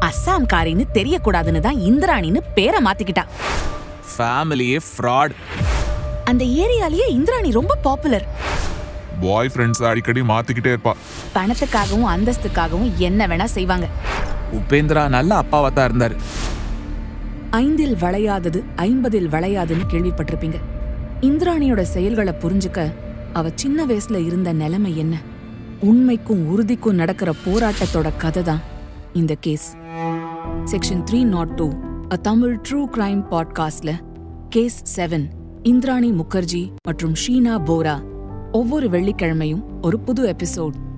அஸ்ஸாம் காரின்னு தெரியக்கூடாதுன்னு தான் இந்திராணின்னு பேரை மாத்திக்கிட்டா ஃபேமிலியே ஃப்ராட் அந்த ஏரியாலயே இந்திராணி ரொம்ப பாப்புலர் பாய் ஃப்ரெண்ட்ஸ் அடிக்கடி மாத்திக்கிட்டே இருப்பா பணத்துக்காகவும் அந்தஸ்துக்காகவும் என்ன வேணா செய்வாங்க உபேந்திரா நல்ல அப்பாவா தான் இருந்தாரு ஐந்தில் வளையாதது ஐம்பதில் வளையாதுன்னு கேள்விப்பட்டிருப்பீங்க இந்திராணியோட செயல்களை புரிஞ்சுக்க அவ சின்ன வயசுல இருந்த நிலைமை என்ன உண்மைக்கும் உறுதிக்கும் நடக்கிற போராட்டத்தோட கதை தான் இந்த case section three nought two a Tamil true crime பாட்காஸ்ட்ல கேஸ் செவன் இந்திராணி முகர்ஜி மற்றும் ஷீனா போரா ஒவ்வொரு வெள்ளிக்கிழமையும் ஒரு புது எபிசோட்